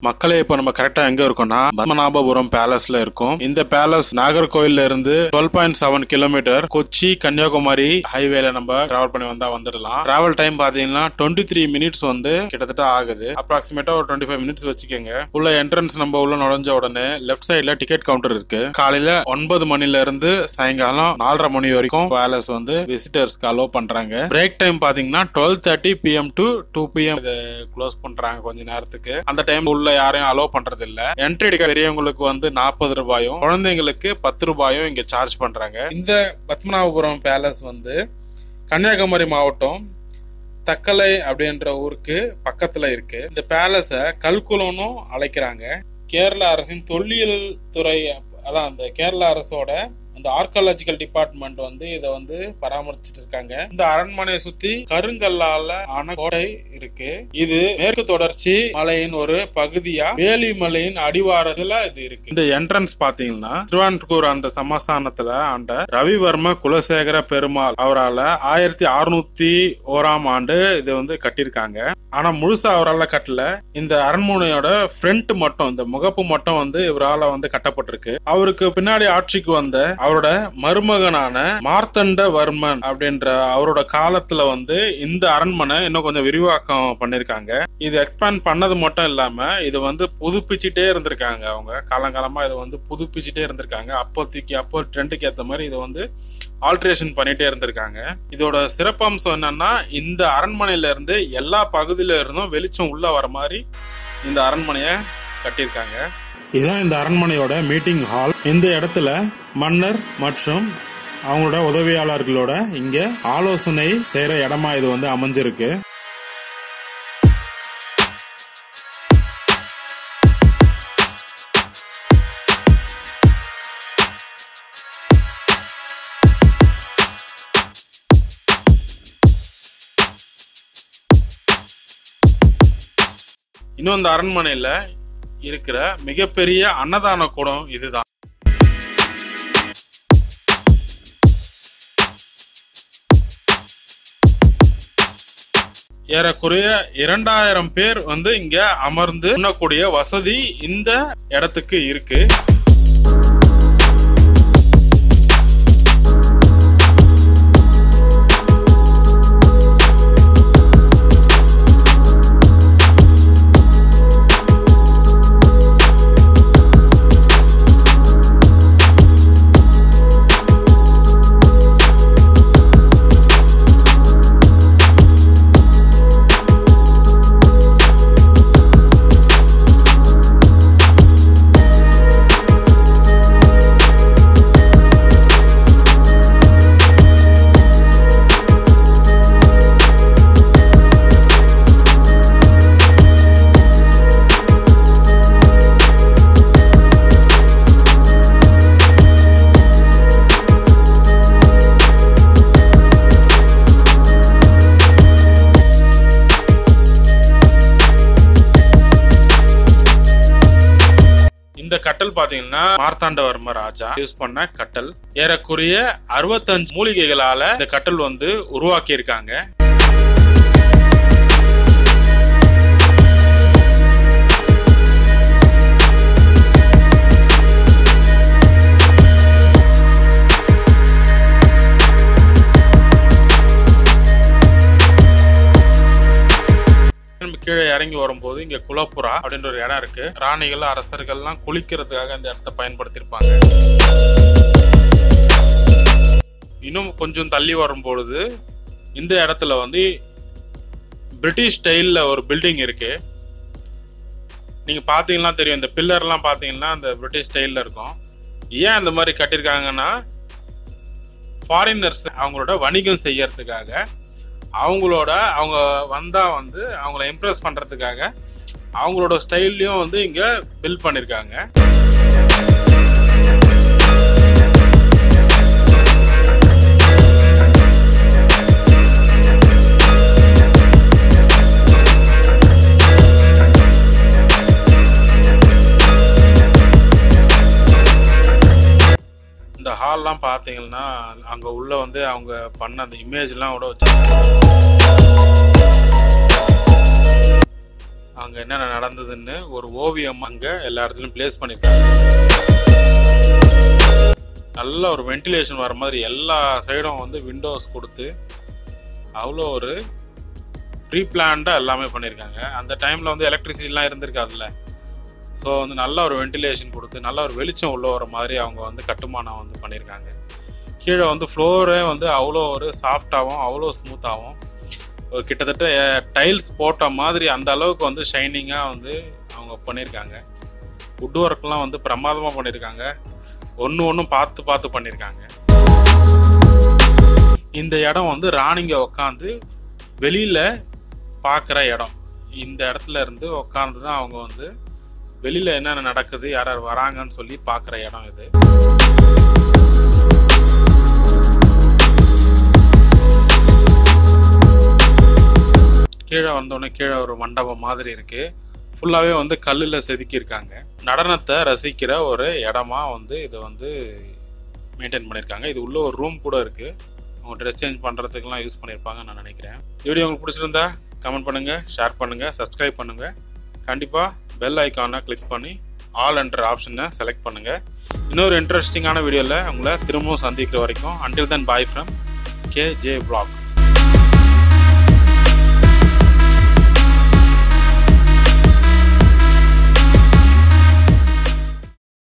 மக்களே இப்ப நம்ம கரெக்டா எங்க இருக்கோம்னா பத்மநாபபுரம் பேலஸ்ல இருக்கோம் இந்த பேலஸ் நாகர்கோயில்ல இருந்து twelve point seven kilometre Kochi Kanniyakumari ஹைவேல நம்ம டிராவல் பண்ணி வந்தா வந்துடலாம் டிராவல் டைம் பாத்தீங்கன்னா டுவெண்ட்டி த்ரீ மினிட்ஸ் வந்து கிட்டத்தட்ட ஆகுது அப்ராக்சிமேட்டா ஒரு டுவெண்ட்டி ஃபைவ் மினிட்ஸ் வச்சுக்கோங்க உள்ள என்ட்ரன்ஸ் நம்ம உள்ள நுழைஞ்ச உடனே லெஃப்ட் சைடுல டிக்கெட் கவுண்டர் இருக்கு காலையில ஒன்பது மணில இருந்து சாயங்காலம் நாலரை மணி வரைக்கும் பேலஸ் வந்து விசிட்டர்ஸ்க்கு அலோவ் பண்றாங்க பிரேக் டைம் பாத்தீங்கன்னா twelve thirty PM to two PM close பண்றாங்க கொஞ்ச நேரத்துக்கு அந்த டைம் உள்ள யாரையும் அலோவ் பண்றது இல்ல என்ட்ரி அடிக்க பெரியவங்களுக்கு வந்து நாற்பது ரூபாயும் குழந்தைங்களுக்கு பத்து ரூபாயும் இங்க சார்ஜ் பண்றாங்க இந்த பத்மநாபபுரம் பேலஸ் வந்து கன்னியாகுமரி மாவட்டம் தக்கலை அப்படின்ற ஊருக்கு பக்கத்துல இருக்கு இந்த பேலஸ கல்குலம்னு அழைக்கிறாங்க கேரள அரசின் தொல்லியல் துறை அதான் அந்த கேரள அரசோட அந்த ஆர்காலஜிக்கல் டிபார்ட்மெண்ட் வந்து இதை வந்து பராமரிச்சுட்டு இருக்காங்க இந்த அரண்மனையை சுத்தி கருங்கல்லால ஆன கோட்டை இருக்கு இது மேற்கு தொடர்ச்சி மலையின் ஒரு பகுதியா வேலிமலையின் அடிவாரத்துல இது இருக்கு இந்த என்ட்ரன்ஸ் பாத்தீங்கன்னா திருவான்கூர் அந்த சமஸ்தானத்துல ஆண்ட ரவிவர்ம குலசேகர பெருமாள் அவரால் ஆயிரத்தி அறுநூத்தி ஓராம் ஆண்டு இது வந்து கட்டியிருக்காங்க ஆனா முழுசா அவரால் கட்டல இந்த அரண்மனையோட ஃப்ரண்ட் மட்டும் இந்த முகப்பு மட்டும் வந்து இவரால வந்து கட்டப்பட்டிருக்கு அவருக்கு பின்னாடி ஆட்சிக்கு வந்த அவரோட மருமகனான மார்த்தண்ட வர்மன் அப்படின்ற அவரோட காலத்துல வந்து இந்த அரண்மனை இன்னும் கொஞ்சம் விரிவாக்கம் பண்ணிருக்காங்க இது எக்ஸ்பேண்ட் பண்ணது மட்டும் இல்லாம இது வந்து புதுப்பிச்சுட்டே இருந்திருக்காங்க அவங்க காலங்காலமா இதை வந்து புதுப்பிச்சுட்டே இருந்திருக்காங்க அப்போதைக்கு அப்போ ட்ரெண்டுக்கு ஏத்த மாதிரி இதை வந்து ஆல்ட்ரேஷன் பண்ணிட்டே இருந்திருக்காங்க இதோட சிறப்பம்சம் என்னன்னா இந்த அரண்மனையில இருந்து எல்லா பகுதியில இருந்தும் வெளிச்சம் உள்ள வர மாதிரி இந்த அரண்மனையை கட்டியிருக்காங்க இதான் இந்த அரண்மனையோட மீட்டிங் ஹால் இந்த இடத்துல மன்னர் மற்றும் அவங்களோட உதவியாளர்களோட இங்க ஆலோசனை செய்யற இடமா இது வந்து அமைஞ்சிருக்கு இன்னும் இந்த அரண்மனையில இருக்கிற மிகப்பெரிய அன்னதான கூடம் இதுதான் ஏறக்குறைய இரண்டாயிரம் பேர் வந்து இங்க அமர்ந்து உண்ணக்கூடிய வசதி இந்த இடத்துக்கு இருக்கு இந்த கட்டல் பாத்தீங்கன்னா மார்த்தாண்டவர்ம ராஜா யூஸ் பண்ண கட்டல் ஏறக்குறைய அறுபத்தஞ்சு மூலிகைகளால இந்த கட்டல் வந்து உருவாக்கி இருக்காங்க நம்ம கீழே இறங்கி வரும்போது இங்க குலப்புறா அப்படின்ற ஒரு இடம் இருக்கு ராணிகள் அரசர்கள்லாம் குளிக்கிறதுக்காக இந்த இடத்த பயன்படுத்தியிருப்பாங்க இன்னும் கொஞ்சம் தள்ளி வரும்பொழுது இந்த இடத்துல வந்து பிரிட்டிஷ் ஸ்டைல்ல ஒரு பில்டிங் இருக்கு நீங்க பாத்தீங்கன்னா தெரியும் இந்த பில்லர்லாம் பாத்தீங்கன்னா அந்த பிரிட்டிஷ் ஸ்டைல்ல இருக்கும் ஏன் இந்த மாதிரி கட்டியிருக்காங்கன்னா ஃபாரினர்ஸ் அவங்களோட வணிகம் செய்யறதுக்காக அவங்களோட அவங்க வந்தா வந்து அவங்கள இம்ப்ரெஸ் பண்றதுக்காக அவங்களோட ஸ்டைல்லையும் வந்து இங்க பில்ட் பண்ணிருக்காங்க இந்த ஹால்லாம் பார்த்தீங்கன்னா அங்க உள்ள வந்து அவங்க பண்ண அந்த இமேஜ்லாம் கூட வச்சு அங்கே என்னென்ன நடந்ததுன்னு ஒரு ஓவியம் அங்கே எல்லா இடத்துலையும் பிளேஸ் பண்ணியிருக்காங்க நல்ல ஒரு வென்டிலேஷன் வர மாதிரி எல்லா சைடும் வந்து விண்டோஸ் கொடுத்து அவ்வளோ ஒரு ப்ரீ பிளான்டாக எல்லாமே பண்ணியிருக்காங்க அந்த டைமில் வந்து எலக்ட்ரிசிட்டிலாம் இருந்திருக்காதுல்ல ஸோ வந்து நல்ல ஒரு வென்டிலேஷன் கொடுத்து நல்ல ஒரு வெளிச்சம் உள்ள வர மாதிரி அவங்க வந்து கட்டுமானம் வந்து பண்ணியிருக்காங்க கீழே வந்து ஃப்ளோரே வந்து அவ்வளோ ஒரு சாஃப்டாகவும் அவ்வளோ ஸ்மூத்தாகவும் ஒரு கிட்டத்தட்ட டைல்ஸ் போட்ட மாதிரி அந்த அளவுக்கு வந்து ஷைனிங்காக வந்து அவங்க பண்ணியிருக்காங்க வுட் ஒர்க்லாம் வந்து பிரமாதமாக பண்ணியிருக்காங்க ஒன்று ஒன்றும் பார்த்து பார்த்து பண்ணியிருக்காங்க இந்த இடம் வந்து ராணிங்க உட்காந்து வெளியில் பார்க்குற இடம் இந்த இடத்துல இருந்து உட்காந்து தான் அவங்க வந்து வெளியில் என்னென்ன நடக்குது யார் யார் வராங்கன்னு சொல்லி பார்க்குற இடம் இது கீழே வந்தோடனே கீழே ஒரு மண்டபம் மாதிரி இருக்கு ஃபுல்லாகவே வந்து கல்லில் செதுக்கியிருக்காங்க நடனத்தை ரசிக்கிற ஒரு இடமா வந்து இதை வந்து மெயின்டைன் பண்ணியிருக்காங்க இது உள்ள ஒரு ரூம் கூட இருக்கு அவங்க ட்ரெஸ் சேஞ்ச் பண்ணுறதுக்குலாம் யூஸ் பண்ணியிருப்பாங்கன்னு நான் நினைக்கிறேன் வீடியோ உங்களுக்கு பிடிச்சிருந்தா கமெண்ட் பண்ணுங்க ஷேர் பண்ணுங்க சப்ஸ்கிரைப் பண்ணுங்க கண்டிப்பாக பெல் ஐக்கானை கிளிக் பண்ணி ஆல் என்ற ஆப்ஷனை செலக்ட் பண்ணுங்க இன்னொரு இன்ட்ரெஸ்டிங்கான வீடியோவில் உங்களை திரும்பவும் சந்திக்கிற வரைக்கும் until then bye from K J vlogs